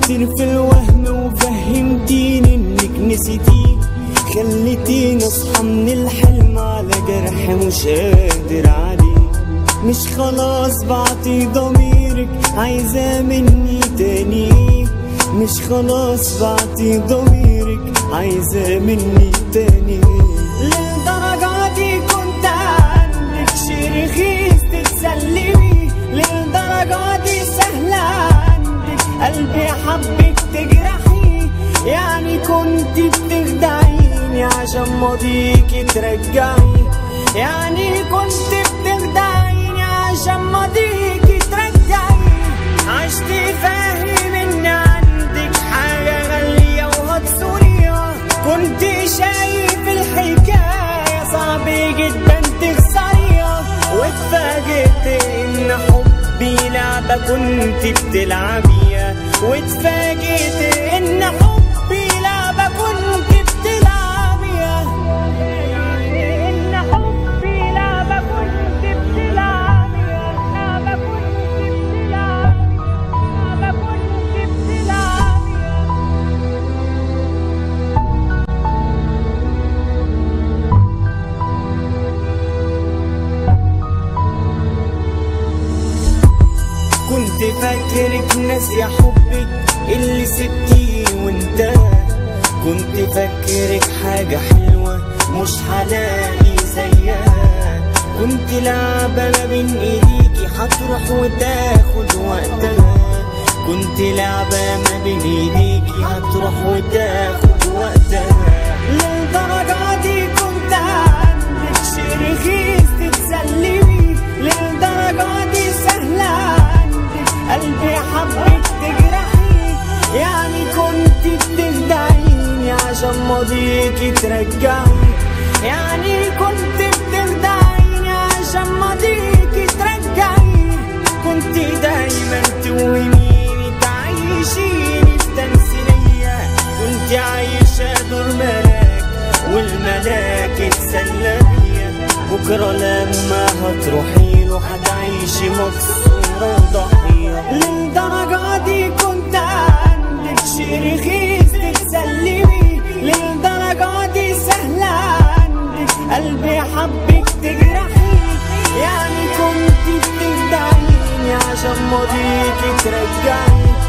كتير في الوهم وفهمتيني انك نسيتيه خليتيني اصحى من الحلم على جرح مش قادر عليه مش خلاص بعطي ضميرك عايزة مني تاني مش خلاص بعطي ضميرك عايزة مني تاني للدرجة دي كنت عندك شي رخيص تتسلي بيه للدرجة دي سهلة عندك قلبي حبك تجرحي يعني كنت بتخدعيني عشان ماضيكي ترجعي يعني كنت بتخدعيني عشان ماضيكي ترجعي عشت فاهم ان عندك حاجة غالية وهتصوريها كنت شايف الحكاية صعب جدا تخسريها واتفاجئت ان حبي لعبة كنت بتلعبيها واتفاجئت ان حبي لعبة كنت بتلعبيها ان حبي لعبة كنت بتلعبيها لعبة كنت بتلعبيها لعبة كنت بتلعبيها كنت فاكرك ناسية حبك اللي سبتيه وانت كنت فاكرك حاجة حلوة مش هلاقي زيها كنت لعبة ما بين ايديكي هتروح وتاخد وقتها كنت لعبة ما بين ايديكي هتروح وتاخد وقتها للدرجة دي كنت عندك شي رخيص تتسلي بيه للدرجة دي سهلة عندك قلبي حبك تجرحي يعني كنت بتخدعيني عشان ماضيكي ترجعي يعني كنت بتخدعيني عشان ماضيكي ترجعي كنت دايما توهميني تعيشيني في تمثيلية كنت عايشة دور ملاك والملاك اتسلى بيا بكرة لما هتروحي له هتعيشي مكسورة ضحية للدرجة دي كنت عندك شي رخيص تتسلي بيه للدرجة دي سهلة عندك قلبي حبك تجرحي يعني كنت بتخدعيني عشان ماضيكي ترجعي